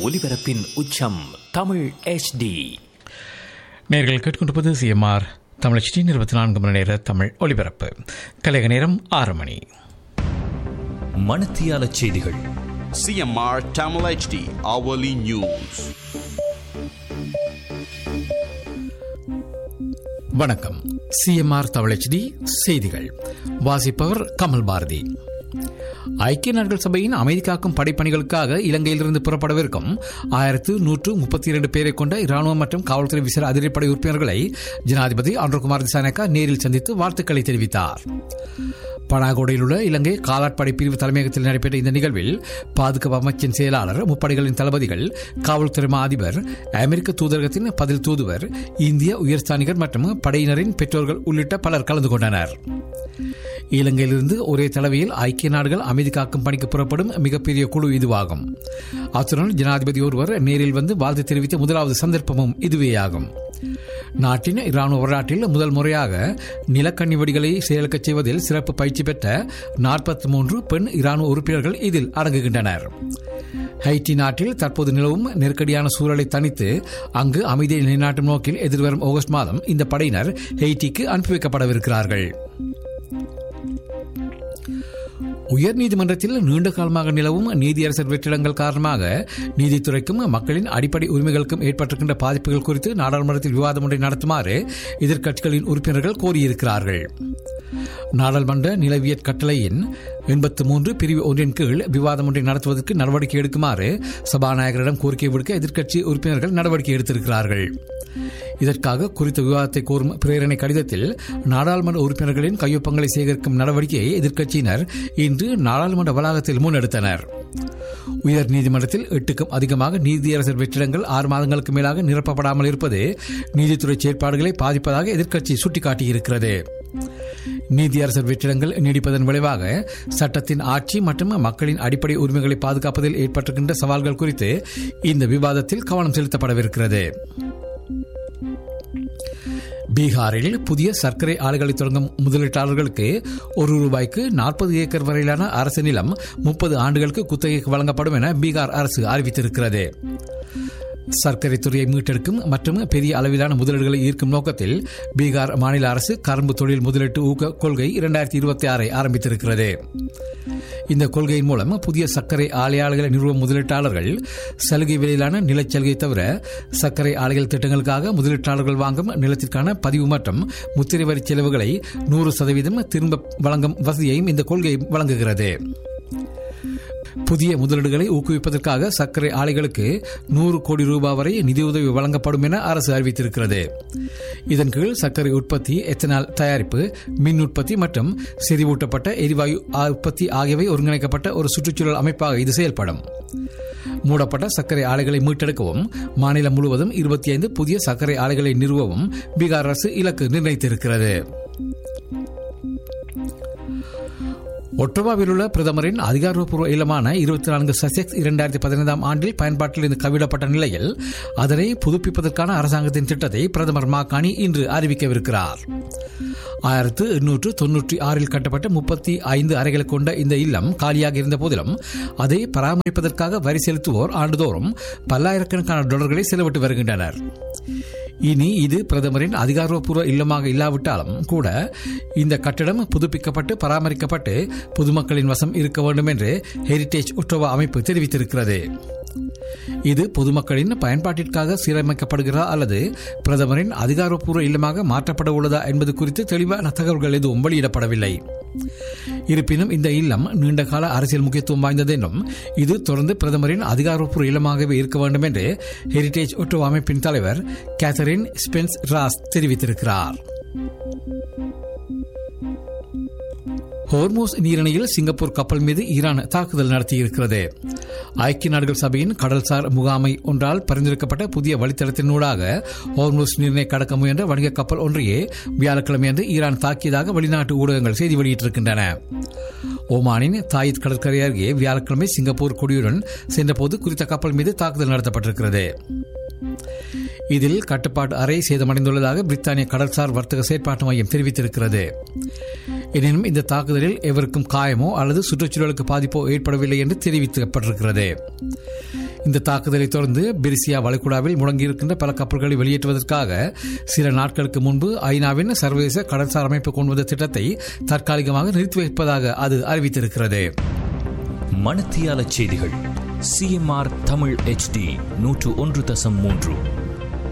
ஒலிபரப்பின் உச்சம் தமிழ் HD நேர்கள் கேட்டுக்கொண்டிருப்பது சிஎம்ஆர் தமிழச்சி இருபத்தி நான்கு மணி நேர தமிழ் ஒலிபரப்பு கலைக நேரம் ஆறு மணி மணத்தியால செய்திகள் CMR Tamil HD hourly news. வணக்கம் சிஎம்ஆர் தமிழச்டி செய்திகள் வாசிப்பவர் கமல் பாரதி ஐக்கிய நாடுகள் சபையின் அமைதி காக்கும் படைப்பணிகளுக்காக இலங்கையிலிருந்து புறப்படவிருக்கும் ஆயிரத்து நூற்று முப்பத்தி இரண்டு பேரை கொண்ட இராணுவம் மற்றும் காவல்துறை விசேட அதிரடிப்படை உறுப்பினர்களை ஜனாதிபதி அன்ருகுமார் திசானேக்கா நேரில் சந்தித்து வாழ்த்துக்களை தெரிவித்தார் பனாகோடையில் உள்ள இலங்கை காலாட்படை பிரிவு தலைமையகத்தில் நடைபெற்ற இந்த நிகழ்வில் பாதுகாப்பு அமைச்சின் செயலாளர் முப்படைகளின் தளபதிகள் காவல்துறை மா அதிபர் அமெரிக்க தூதரகத்தின் பதில் தூதுவர் இந்திய உயர்ஸ்தானிகர் மற்றும் படையினரின் பெற்றோர்கள் உள்ளிட்ட பலர் கலந்து கொண்டனர் இலங்கையிலிருந்து ஒரே தலைமையில் ஐக்கிய நாடுகள் அமைதி காக்கும் பணிக்கு புறப்படும் மிகப்பெரிய குழு இதுவாகும் அத்துடன் ஜனாதிபதி ஒருவர் நேரில் வந்து வாழ்த்து தெரிவித்த முதலாவது சந்தர்ப்பமும் இதுவேயாகும் நாட்டின் இராணுவ வரலாற்றில் முதல் முறையாக நிலக்கண்ணி வெடிகளை செயலுக்கச் செய்வதில் சிறப்பு பயிற்சி பெற்ற நாற்பத்தி மூன்று பெண் இராணுவ உறுப்பினர்கள் இதில் அடங்குகின்றனர் ஹைட்டி நாட்டில் தற்போது நிலவும் நெருக்கடியான சூழலை தணித்து அங்கு அமைதியை நிலைநாட்டும் நோக்கில் எதிர்வரும் ஆகஸ்ட் மாதம் இந்த படையினர் ஹெய்டிக்கு அனுப்பி வைக்கப்படவிருக்கிறார்கள் உயர்நீதிமன்றத்தில் நீண்ட காலமாக நிலவும் நீதியரசர் வெற்றிடங்கள் காரணமாக நீதித்துறைக்கும் மக்களின் அடிப்படை உரிமைகளுக்கும் ஏற்பட்டிருக்கின்ற பாதிப்புகள் குறித்து நாடாளுமன்றத்தில் விவாதம் ஒன்றை நடத்துமாறு எதிர்க்கட்சிகளின் உறுப்பினர்கள் கோரியிருக்கிறார்கள் நாடாளுமன்ற நிலவியற் கட்டளையின் எண்பத்து மூன்று பிரிவு ஒன்றின் கீழ் விவாதம் ஒன்றை நடத்துவதற்கு நடவடிக்கை எடுக்குமாறு சபாநாயகரிடம் கோரிக்கை விடுக்க எதிர்க்கட்சி உறுப்பினர்கள் நடவடிக்கை எடுத்திருக்கிறார்கள் இதற்காக குறித்த விவாதத்தை கோரும் பிரேரணை கடிதத்தில் நாடாளுமன்ற உறுப்பினர்களின் கையொப்பங்களை சேகரிக்கும் நடவடிக்கையை எதிர்க்கட்சியினர் இன்று நாடாளுமன்ற வளாகத்தில் முன்னெடுத்தனர் உயர் நீதிமன்றத்தில் எட்டுக்கும் அதிகமாக நீதியரசர் வெற்றிடங்கள் ஆறு மாதங்களுக்கு மேலாக நிரப்பப்படாமல் இருப்பது நீதித்துறை செயற்பாடுகளை பாதிப்பதாக எதிர்க்கட்சி சுட்டிக்காட்டியிருக்கிறது நீதியரசர் வெற்றிடங்கள் நீடிப்பதன் விளைவாக சட்டத்தின் ஆட்சி மற்றும் மக்களின் அடிப்படை உரிமைகளை பாதுகாப்பதில் ஏற்பட்டிருக்கின்ற சவால்கள் குறித்து இந்த விவாதத்தில் கவனம் செலுத்தப்படவிருக்கிறது பீகாரில் புதிய சர்க்கரை ஆலைகளை தொடங்கும் முதலீட்டாளர்களுக்கு ஒரு ரூபாய்க்கு நாற்பது ஏக்கர் வரையிலான அரசு நிலம் முப்பது ஆண்டுகளுக்கு குத்தகைக்கு வழங்கப்படும் என பீகார் அரசு அறிவித்திருக்கிறது சர்க்கரை துறையை மீட்டெடுக்கும் மற்றும் பெரிய அளவிலான முதலீடுகளை ஈர்க்கும் நோக்கத்தில் பீகார் மாநில அரசு கரும்பு தொழில் முதலீட்டு ஊக்க கொள்கை இரண்டாயிரத்தி இருபத்தி ஆறை ஆரம்பித்திருக்கிறது இந்த கொள்கையின் மூலம் புதிய சர்க்கரை ஆலையாளர்களை நிறுவ முதலீட்டாளர்கள் சலுகை விலையிலான நிலச்சலுகை தவிர சர்க்கரை ஆலைகள் திட்டங்களுக்காக முதலீட்டாளர்கள் வாங்கும் நிலத்திற்கான பதிவு மற்றும் முத்திரை வரி செலவுகளை நூறு சதவீதம் திரும்ப வழங்கும் வசதியையும் இந்த கொள்கை வழங்குகிறது புதிய முதலீடுகளை ஊக்குவிப்பதற்காக சர்க்கரை ஆலைகளுக்கு நூறு கோடி ரூபாய் வரை நிதியுதவி வழங்கப்படும் என அரசு அறிவித்திருக்கிறது இதன் கீழ் சர்க்கரை உற்பத்தி எத்தனால் தயாரிப்பு மின் உற்பத்தி மற்றும் செறிவூட்டப்பட்ட எரிவாயு உற்பத்தி ஆகியவை ஒருங்கிணைக்கப்பட்ட ஒரு சுற்றுச்சூழல் அமைப்பாக இது செயல்படும் மூடப்பட்ட சர்க்கரை ஆலைகளை மீட்டெடுக்கவும் மாநிலம் முழுவதும் இருபத்தி ஐந்து புதிய சர்க்கரை ஆலைகளை நிறுவவும் பீகார் அரசு இலக்கு நிர்ணயித்திருக்கிறது ஒட்டோவாவில் உள்ள பிரதமரின் அதிகாரப்பூர்வ இல்லமான இருபத்தி நான்கு சசெக்ஸ் இரண்டாயிரத்தி பதினைந்தாம் ஆண்டில் பயன்பாட்டில் இருந்து கைவிடப்பட்ட நிலையில் அதனை புதுப்பிப்பதற்கான அரசாங்கத்தின் திட்டத்தை பிரதமர் மாகாணி இன்று அறிவிக்கவிருக்கிறார் ஆயிரத்து எண்ணூற்று தொன்னூற்றி ஆறில் கட்டப்பட்ட முப்பத்தி ஐந்து அறைகளை கொண்ட இந்த இல்லம் காலியாக இருந்த போதிலும் அதை பராமரிப்பதற்காக வரி செலுத்துவோர் ஆண்டுதோறும் பல்லாயிரக்கணக்கான டாலர்களை செலவிட்டு வருகின்றனர் இனி இது பிரதமரின் அதிகாரப்பூர்வ இல்லமாக இல்லாவிட்டாலும் கூட இந்த கட்டிடம் புதுப்பிக்கப்பட்டு பராமரிக்கப்பட்டு பொதுமக்களின் வசம் இருக்க வேண்டும் என்று ஹெரிடேஜ் ஒட்டோவா அமைப்பு தெரிவித்திருக்கிறது இது பொதுமக்களின் பயன்பாட்டிற்காக சீரமைக்கப்படுகிறதா அல்லது பிரதமரின் அதிகாரப்பூர்வ இல்லமாக மாற்றப்பட உள்ளதா என்பது குறித்து தெளிவான தகவல்கள் எதுவும் வெளியிடப்படவில்லை இருப்பினும் இந்த இல்லம் நீண்டகால அரசியல் முக்கியத்துவம் வாய்ந்தது என்றும் இது தொடர்ந்து பிரதமரின் அதிகாரப்பூர்வ இல்லமாகவே இருக்க வேண்டும் என்று ஹெரிடேஜ் ஒட்டோ அமைப்பின் தலைவர் கேத்தரின் ஸ்பென்ஸ் ராஸ் தெரிவித்திருக்கிறார் ஹோர்மோஸ் நீரிணையில் சிங்கப்பூர் கப்பல் மீது ஈரான் தாக்குதல் நடத்தியிருக்கிறது ஐக்கிய நாடுகள் சபையின் கடல்சார் முகாமை ஒன்றால் பரிந்துரைக்கப்பட்ட புதிய வழித்தடத்தினூடாக ஹோர்மோஸ் நீரிணை கடக்க முயன்ற வணிக கப்பல் ஒன்றையே வியாழக்கிழமையன்று ஈரான் தாக்கியதாக வெளிநாட்டு ஊடகங்கள் செய்தி வெளியிட்டிருக்கின்றன ஓமானின் தாயித் கடற்கரை அருகே வியாழக்கிழமை சிங்கப்பூர் கொடியுடன் சென்றபோது குறித்த கப்பல் மீது தாக்குதல் நடத்தப்பட்டிருக்கிறது இதில் கட்டுப்பாட்டு அறை சேதமடைந்துள்ளதாக பிரித்தானிய கடல்சார் வர்த்தக செயற்பாட்டு மையம் தெரிவித்திருக்கிறது எனினும் இந்த தாக்குதலில் எவருக்கும் காயமோ அல்லது சுற்றுச்சூழலுக்கு பாதிப்போ ஏற்படவில்லை என்று தெரிவிக்கப்பட்டிருக்கிறது இந்த தாக்குதலை தொடர்ந்து பெரிசியா வளைகுடாவில் முடங்கியிருக்கின்ற பல கப்பல்களை வெளியேற்றுவதற்காக சில நாட்களுக்கு முன்பு ஐநாவின் சர்வதேச கடல்சார் அமைப்பு கொண்டு வந்த திட்டத்தை தற்காலிகமாக நிறுத்தி வைப்பதாக அது அறிவித்திருக்கிறது மணத்தியால செய்திகள் சிஎம்ஆர் தமிழ் HD நூற்று ஒன்று தசம் மூன்று